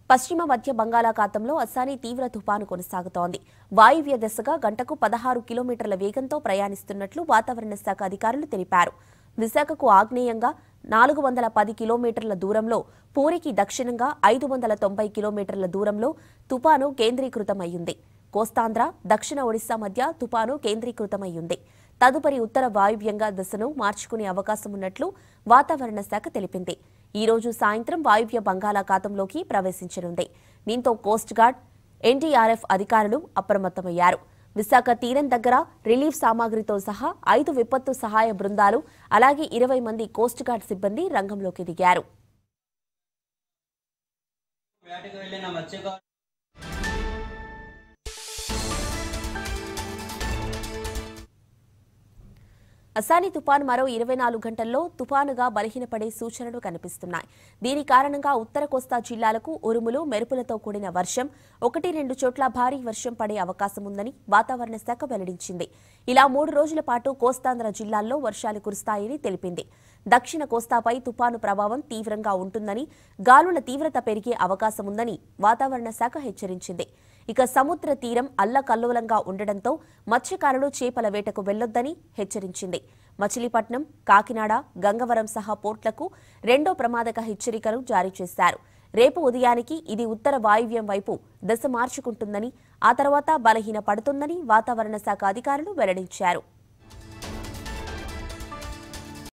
పశ్చిమ మధ్య బంగాళాఖాతంలో అస్సానీ తీవ్ర తుపాను కొనసాగుతోంది వాయువ్య దిశగా గంటకు పదహారు కిలోమీటర్ల వేగంతో ప్రయాణిస్తున్నట్లు వాతావరణ శాఖ అధికారులు తెలిపారు విశాఖకు ఆగ్నేయంగా నాలుగు వందల పది కిలోమీటర్ల దూరంలో పూరికి దక్షిణంగా ఐదు వందల తొంభై కిలోమీటర్ల దూరంలో తుపాను కేంద్రీకృతమయ్యింది కోస్తాంధ్ర దక్షిణ ఒడిశా మధ్య తుపాను కేంద్రీకృతమయ్యింది తదుపరి ఉత్తర వాయువ్యంగా దిశను మార్చుకునే అవకాశం ఉన్నట్లు వాతావరణ శాఖ తెలిపింది ఈ రోజు సాయంత్రం వాయువ్య బంగాళాఖాతంలోకి ప్రవేశించనుంది దీంతో కోస్ట్ గార్డ్ ఎన్డీఆర్ఎఫ్ అధికారులు అప్రమత్తమయ్యారు విశాఖ తీరం దగ్గర రిలీఫ్ సామాగ్రితో సహా ఐదు విపత్తు సహాయ బృందాలు అలాగే ఇరవై మంది కోస్ట్ గార్డ్ సిబ్బంది రంగంలోకి దిగారు వేటకు వెళ్ళిన మత్స్యకారు అసాని తుపాను మరో ఇరవై నాలుగు గంటల్లో తుపానుగా బలహీనపడే సూచనలు కనిపిస్తున్నాయి దీని కారణంగా ఉత్తర కోస్తా జిల్లాలకు ఉరుములు మెరుపులతో కూడిన వర్షం ఒకటి రెండు చోట్ల భారీ వర్షం పడే అవకాశం ఉందని వాతావరణ శాఖ వెల్లడించింది ఇలా మూడు రోజుల పాటు కోస్తాంధ్ర జిల్లాల్లో వర్షాలు కురుస్తాయని తెలిపింది దక్షిణ కోస్తాపై తుపాను ప్రభావం తీవ్రంగా ఉంటుందని గాలుల తీవ్రత పెరిగే అవకాశం ఉందని వాతావరణ శాఖ హెచ్చరించింది ఇక సముద్ర తీరం అల్లకల్లోలంగా ఉండడంతో మత్స్యకారులు చేపల వేటకు వెళ్లొద్దని హెచ్చరించింది మచిలీపట్నం కాకినాడ గంగవరం సహా పోర్ట్లకు రెండో ప్రమాదక హెచ్చరికలు జారీ చేశారు రేపు ఉదయానికి ఇది ఉత్తర వాయువ్యం వైపు దశ మార్చుకుంటుందని ఆ తర్వాత బలహీన పడుతుందని వాతావరణ శాఖ అధికారులు వెల్లడించారు